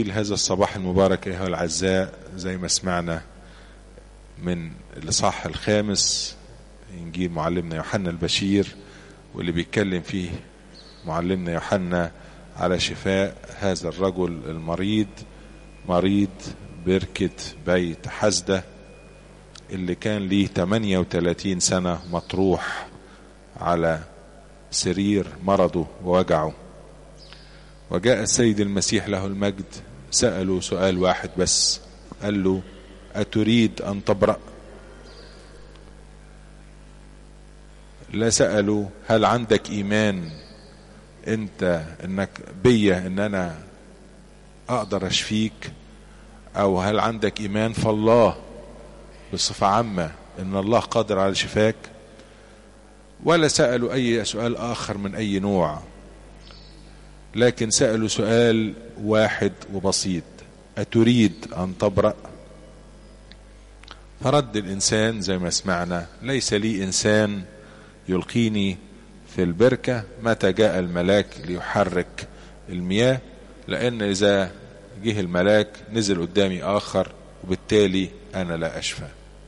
هذا الصباح المبارك أيها الأعزاء زي ما سمعنا من الإصحاح الخامس إنجيل معلمنا يوحنا البشير واللي بيتكلم فيه معلمنا يوحنا على شفاء هذا الرجل المريض مريض بركة بيت حزدة اللي كان ليه 38 سنة مطروح على سرير مرضه ووجعه وجاء السيد المسيح له المجد سأله سؤال واحد بس قال له أتريد أن تبرأ لا سأله هل عندك إيمان أنت أنك بيا أن أنا أقدر أشفيك أو هل عندك إيمان في الله بصفة عامة أن الله قادر على شفاك ولا سألوا أي سؤال آخر من أي نوع لكن سألوا سؤال واحد وبسيط أتريد أن تبرأ فرد الإنسان زي ما سمعنا ليس لي إنسان يلقيني في البركة متى جاء الملاك ليحرك المياه لأن إذا جه الملاك نزل قدامي آخر وبالتالي أنا لا أشفى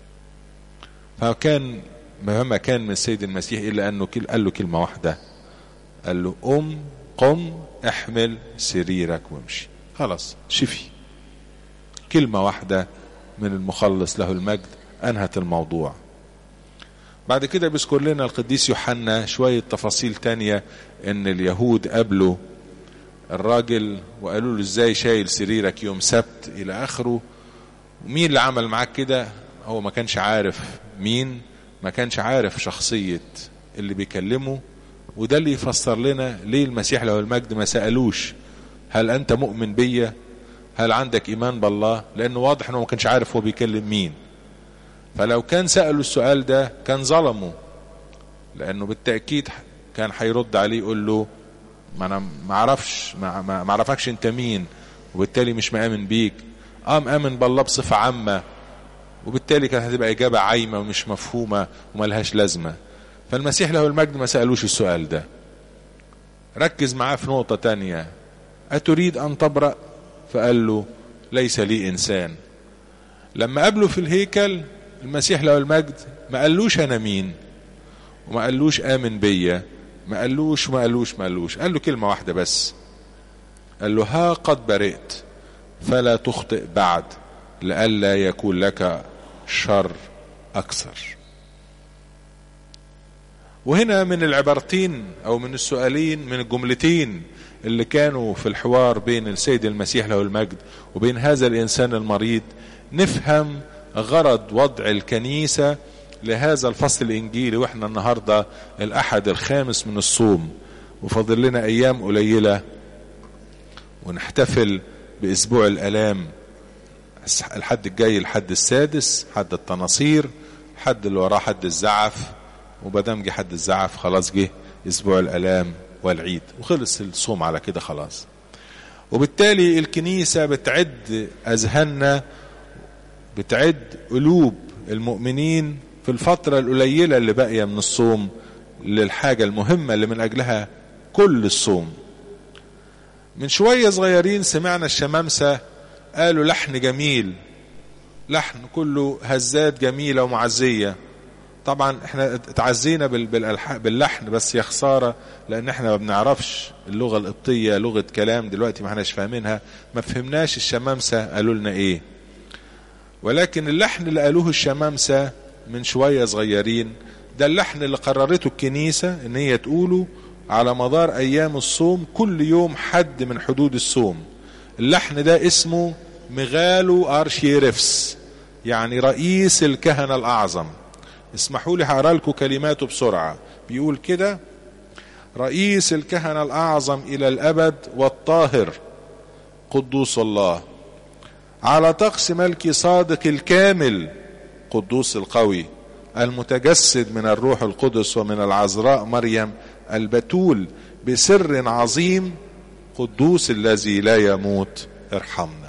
فكان مهما كان من السيد المسيح إلا أنه قال له كلمة واحدة قال له قم قم احمل سريرك وامشي خلاص شفي كلمة واحدة من المخلص له المجد أنهت الموضوع بعد كده بيذكر لنا القديس يوحنا شوية تفاصيل تانية ان اليهود قابلوا الراجل وقالوا له ازاي شايل سريرك يوم سبت الى اخره ومين اللي عمل معاك كده هو ما كانش عارف مين ما كانش عارف شخصية اللي بيكلمه وده اللي يفسر لنا ليه المسيح له المجد ما سألوش هل أنت مؤمن بيا هل عندك إيمان بالله لأنه واضح أنه ما كانش عارف هو بيكلم مين فلو كان سألوا السؤال ده كان ظلمه لأنه بالتأكيد كان هيرد عليه يقول له ما أنا ما أعرفش ما أعرفكش أنت مين وبالتالي مش مآمن بيك أه مآمن بالله بصفة عامة وبالتالي كانت هتبقى إجابة عايمة ومش مفهومة وملهاش لازمة فالمسيح له المجد ما سألوش السؤال ده ركز معاه في نقطة تانية أتريد أن تبرأ فقال له ليس لي إنسان لما قابله في الهيكل المسيح له المجد ما قالوش أنا مين وما قالوش آمن بيا ما قالوش ما قالوش ما قالوش قال له كلمة واحدة بس قال له ها قد برئت فلا تخطئ بعد لئلا يكون لك شر أكثر وهنا من العبارتين او من السؤالين من الجملتين اللي كانوا في الحوار بين السيد المسيح له المجد وبين هذا الانسان المريض نفهم غرض وضع الكنيسة لهذا الفصل الانجيلي واحنا النهاردة الاحد الخامس من الصوم وفاضل لنا ايام قليلة ونحتفل باسبوع الالام الحد الجاي الحد السادس حد التناصير حد اللي وراه حد الزعف وبدام جه حد الزعف خلاص جه اسبوع الالام والعيد وخلص الصوم على كده خلاص وبالتالي الكنيسه بتعد اذهاننا بتعد قلوب المؤمنين في الفتره القليله اللي باقيه من الصوم للحاجه المهمه اللي من اجلها كل الصوم من شويه صغيرين سمعنا الشمامسه قالوا لحن جميل لحن كله هزات جميله ومعزيه طبعا احنا اتعزينا باللحن بس يا خساره لان احنا ما بنعرفش اللغه القبطيه لغه كلام دلوقتي ما احناش فاهمينها ما فهمناش الشمامسه قالوا لنا ايه ولكن اللحن اللي قالوه الشمامسه من شويه صغيرين ده اللحن اللي قررته الكنيسه ان هي تقوله على مدار ايام الصوم كل يوم حد من حدود الصوم اللحن ده اسمه مغالو ارشيرفس يعني رئيس الكهنه الاعظم اسمحوا لي هقرا لكم كلماته بسرعه بيقول كده رئيس الكهنه الاعظم الى الابد والطاهر قدوس الله على طقس ملكي صادق الكامل قدوس القوي المتجسد من الروح القدس ومن العذراء مريم البتول بسر عظيم قدوس الذي لا يموت ارحمنا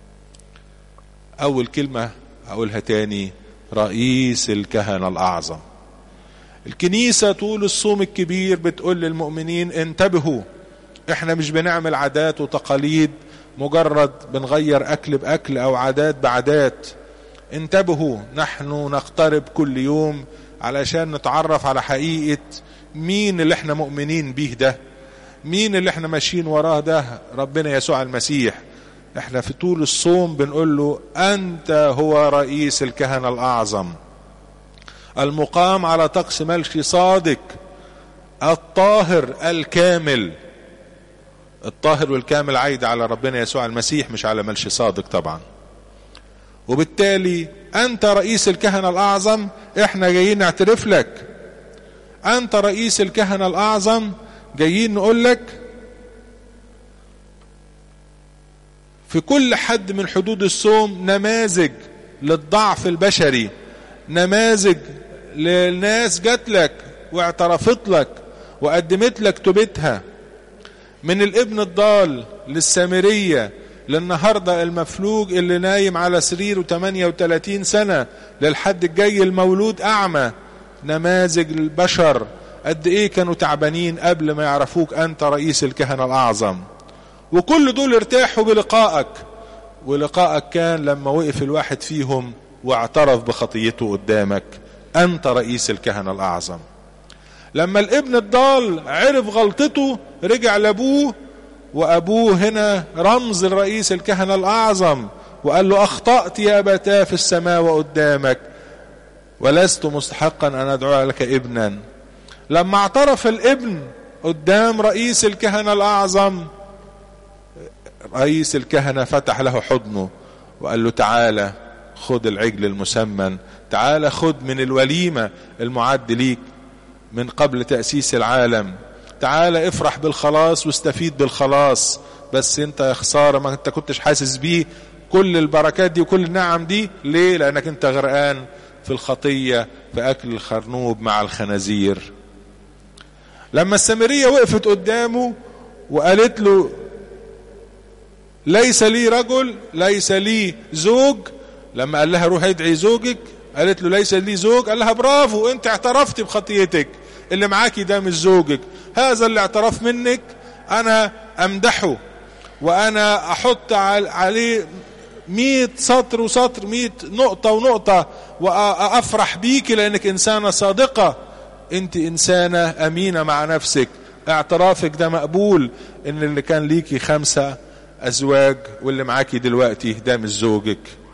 اول كلمه اقولها تاني رئيس الكهنة الأعظم الكنيسة طول الصوم الكبير بتقول للمؤمنين انتبهوا احنا مش بنعمل عادات وتقاليد مجرد بنغير أكل بأكل أو عادات بعادات انتبهوا نحن نقترب كل يوم علشان نتعرف على حقيقة مين اللي احنا مؤمنين بيه ده مين اللي احنا ماشيين وراه ده ربنا يسوع المسيح احنا في طول الصوم بنقول له انت هو رئيس الكهنة الاعظم المقام على طقس ملكي صادق الطاهر الكامل الطاهر والكامل عايد على ربنا يسوع المسيح مش على ملشي صادق طبعا وبالتالي انت رئيس الكهنة الاعظم احنا جايين نعترف لك انت رئيس الكهنة الاعظم جايين نقول لك في كل حد من حدود الصوم نماذج للضعف البشري نماذج للناس جات لك واعترفت لك وقدمت لك توبتها من الابن الضال للسامرية للنهاردة المفلوج اللي نايم على سريره 38 سنة للحد الجاي المولود أعمى نماذج للبشر قد ايه كانوا تعبانين قبل ما يعرفوك انت رئيس الكهنة الاعظم وكل دول ارتاحوا بلقائك ولقائك كان لما وقف الواحد فيهم واعترف بخطيته قدامك انت رئيس الكهنة الاعظم لما الابن الضال عرف غلطته رجع لابوه وابوه هنا رمز الرئيس الكهنة الاعظم وقال له اخطأت يا ابتاه في السماء وقدامك ولست مستحقا ان ادعو لك ابنا لما اعترف الابن قدام رئيس الكهنة الاعظم رئيس الكهنة فتح له حضنه وقال له تعالى خد العجل المسمن تعالى خد من الوليمة المعد ليك من قبل تأسيس العالم تعالى افرح بالخلاص واستفيد بالخلاص بس انت يا خسارة ما انت كنتش حاسس بيه كل البركات دي وكل النعم دي ليه لانك انت غرقان في الخطية في اكل الخرنوب مع الخنازير لما السامرية وقفت قدامه وقالت له ليس لي رجل ليس لي زوج لما قال لها روح ادعي زوجك قالت له ليس لي زوج قال لها برافو انت اعترفت بخطيتك اللي معاكي ده مش زوجك هذا اللي اعترف منك انا امدحه وانا احط عليه مئة سطر وسطر مئة نقطة ونقطة وافرح بيك لانك انسانة صادقة انت انسانة امينة مع نفسك اعترافك ده مقبول ان اللي كان ليكي خمسة ازواج واللي معاكي دلوقتي ده مش زوجك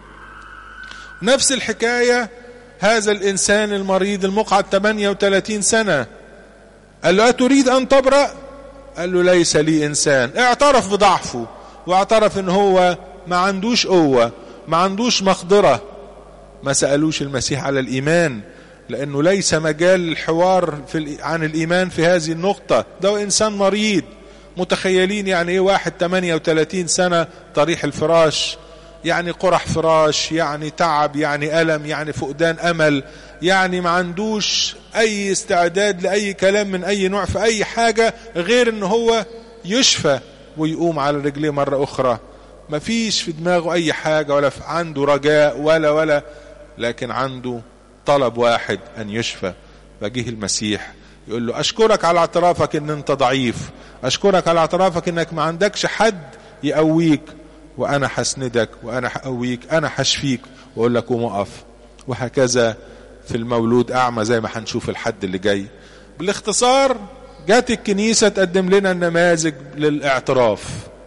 نفس الحكاية هذا الانسان المريض المقعد 38 سنة قال له اتريد ان تبرأ قال له ليس لي انسان اعترف بضعفه واعترف ان هو ما عندوش قوة ما عندوش مقدرة ما سألوش المسيح على الايمان لانه ليس مجال الحوار في عن الايمان في هذه النقطة ده انسان مريض متخيلين يعني ايه واحد 38 سنة طريح الفراش يعني قرح فراش يعني تعب يعني ألم يعني فقدان أمل يعني ما عندوش أي استعداد لأي كلام من أي نوع في أي حاجة غير أن هو يشفى ويقوم على رجليه مرة أخرى ما فيش في دماغه أي حاجة ولا عنده رجاء ولا ولا لكن عنده طلب واحد أن يشفى فجه المسيح يقول له أشكرك على اعترافك أن أنت ضعيف أشكرك على اعترافك أنك ما عندكش حد يقويك وانا حسندك وانا هقويك انا هشفيك واقول لك قوم اقف وهكذا في المولود اعمى زي ما هنشوف الحد اللي جاي بالاختصار جات الكنيسة تقدم لنا النماذج للاعتراف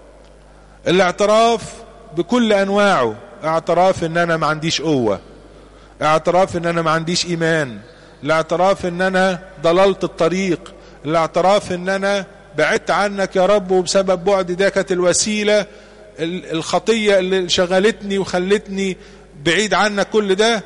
الاعتراف بكل انواعه اعتراف ان انا ما عنديش قوة اعتراف ان انا ما عنديش ايمان الاعتراف ان انا ضللت الطريق الاعتراف ان انا بعدت عنك يا رب وبسبب بعدي ده كانت الوسيله الخطية اللي شغلتني وخلتني بعيد عنك كل ده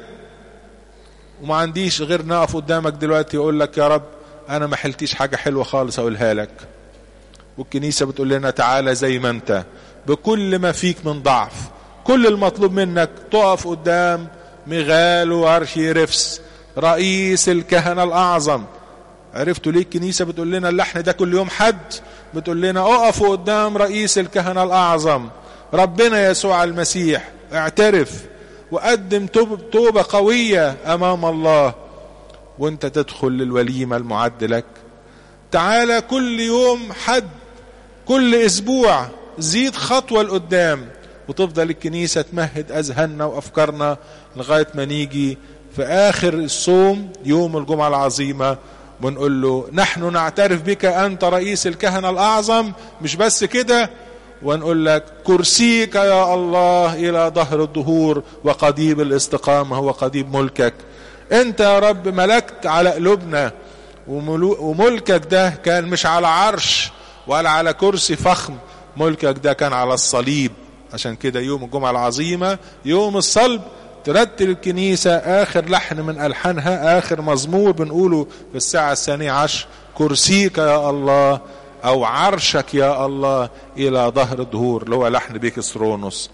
وما عنديش غير نقف قدامك دلوقتي يقول لك يا رب انا ما حلتيش حاجة حلوة خالص اقولها لك والكنيسة بتقول لنا تعالى زي ما انت بكل ما فيك من ضعف كل المطلوب منك تقف قدام ميغالو ارشيرفس رئيس الكهنة الاعظم عرفتوا ليه الكنيسة بتقول لنا اللحن ده كل يوم حد بتقول لنا اقفوا قدام رئيس الكهنة الاعظم ربنا يسوع المسيح اعترف وقدم توبة قوية امام الله وانت تدخل للوليمة المعد لك تعالى كل يوم حد كل اسبوع زيد خطوة لقدام وتفضل الكنيسة تمهد أذهاننا وأفكارنا لغاية ما نيجي في آخر الصوم يوم الجمعة العظيمة بنقول له نحن نعترف بك أنت رئيس الكهنة الأعظم مش بس كده ونقول لك كرسيك يا الله إلى ظهر الدهور وقضيب الاستقامة هو قضيب ملكك أنت يا رب ملكت على قلوبنا وملكك ده كان مش على عرش ولا على كرسي فخم ملكك ده كان على الصليب عشان كده يوم الجمعة العظيمة يوم الصلب ترتل الكنيسة آخر لحن من ألحانها آخر مزمور بنقوله في الساعة الثانية عشر كرسيك يا الله أو عرشك يا الله إلى ظهر الدهور اللي هو لحن بيكسرونوس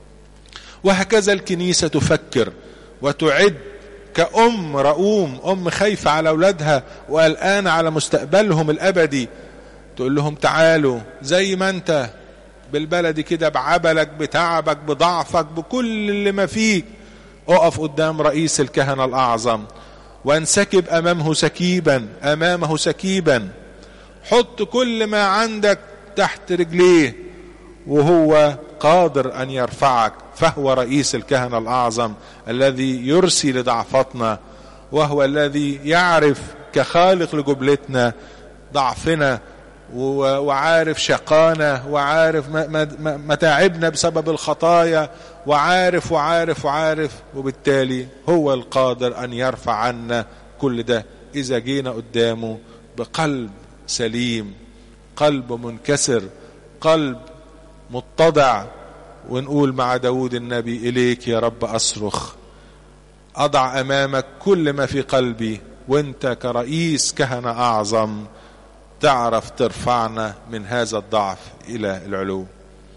وهكذا الكنيسة تفكر وتعد كأم رؤوم أم خايفة على أولادها وقلقانة على مستقبلهم الأبدي تقول لهم تعالوا زي ما أنت بالبلدي كده بعبلك بتعبك بضعفك بكل اللي ما فيك اقف قدام رئيس الكهنة الأعظم وانسكب أمامه سكيبا أمامه سكيبا حط كل ما عندك تحت رجليه وهو قادر أن يرفعك فهو رئيس الكهنة الأعظم الذي يرسي لضعفتنا وهو الذي يعرف كخالق لجبلتنا ضعفنا وعارف شقانا وعارف متاعبنا بسبب الخطايا وعارف وعارف وعارف وبالتالي هو القادر أن يرفع عنا كل ده إذا جينا قدامه بقلب سليم قلب منكسر قلب متضع ونقول مع داود النبي إليك يا رب أصرخ أضع أمامك كل ما في قلبي وانت كرئيس كهنة أعظم تعرف ترفعنا من هذا الضعف إلى العلو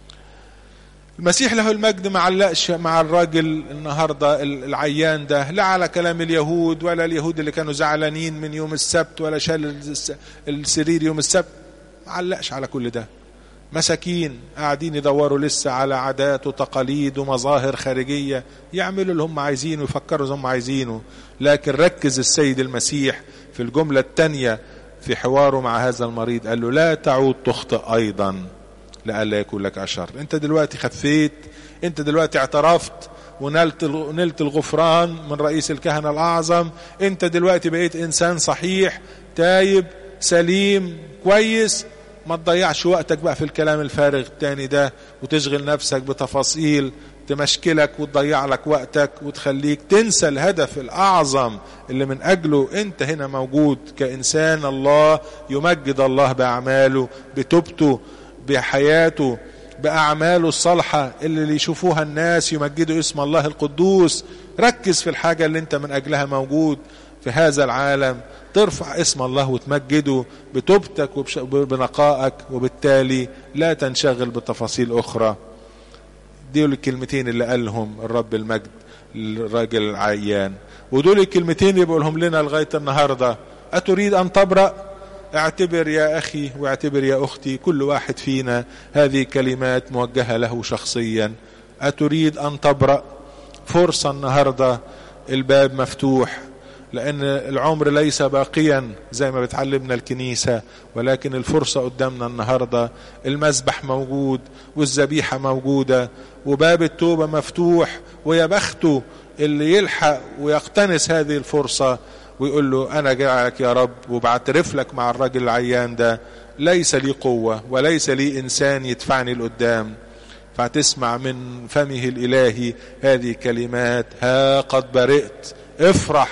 المسيح له المجد ما علقش مع الراجل النهاردة العيان ده لا على كلام اليهود ولا اليهود اللي كانوا زعلانين من يوم السبت ولا شال السرير يوم السبت ما علقش على كل ده مساكين قاعدين يدوروا لسه على عادات وتقاليد ومظاهر خارجية يعملوا اللي هم عايزينه ويفكروا اللي هم عايزينه لكن ركز السيد المسيح في الجملة الثانية في حواره مع هذا المريض قال له لا تعود تخطئ أيضا لئلا يكون لك أشر انت دلوقتي خفيت انت دلوقتي اعترفت ونلت نلت الغفران من رئيس الكهنة الأعظم انت دلوقتي بقيت إنسان صحيح تايب سليم كويس ما تضيعش وقتك بقى في الكلام الفارغ التاني ده وتشغل نفسك بتفاصيل تمشكلك وتضيع لك وقتك وتخليك تنسى الهدف الأعظم اللي من أجله أنت هنا موجود كإنسان الله يمجد الله بأعماله بتوبته بحياته بأعماله الصالحة اللي يشوفوها الناس يمجدوا اسم الله القدوس ركز في الحاجة اللي انت من أجلها موجود في هذا العالم ترفع اسم الله وتمجده بتوبتك وبنقائك وبالتالي لا تنشغل بتفاصيل أخرى دول الكلمتين اللي قالهم الرب المجد للراجل العيان ودول الكلمتين اللي بيقولهم لنا لغاية النهاردة أتريد أن تبرأ اعتبر يا أخي واعتبر يا أختي كل واحد فينا هذه كلمات موجهة له شخصيا أتريد أن تبرأ فرصة النهاردة الباب مفتوح لأن العمر ليس باقيا زي ما بتعلمنا الكنيسة ولكن الفرصة قدامنا النهاردة المسبح موجود والذبيحة موجودة وباب التوبة مفتوح ويا بخته اللي يلحق ويقتنس هذه الفرصة ويقول له أنا جاعلك يا رب وبعترف لك مع الراجل العيان ده ليس لي قوة وليس لي إنسان يدفعني لقدام فتسمع من فمه الإلهي هذه كلمات ها قد برئت افرح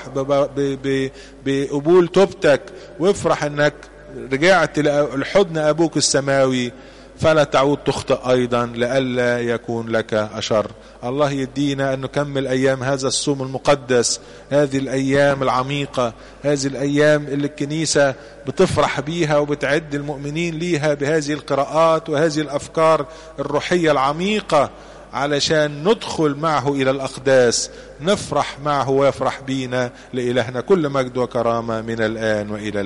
بقبول توبتك وافرح انك رجعت لحضن ابوك السماوي فلا تعود تخطئ ايضا لئلا يكون لك اشر الله يدينا ان نكمل ايام هذا الصوم المقدس هذه الايام العميقه هذه الايام اللي الكنيسه بتفرح بيها وبتعد المؤمنين ليها بهذه القراءات وهذه الافكار الروحيه العميقه علشان ندخل معه إلى الأقداس نفرح معه ويفرح بينا لإلهنا كل مجد وكرامة من الآن وإلى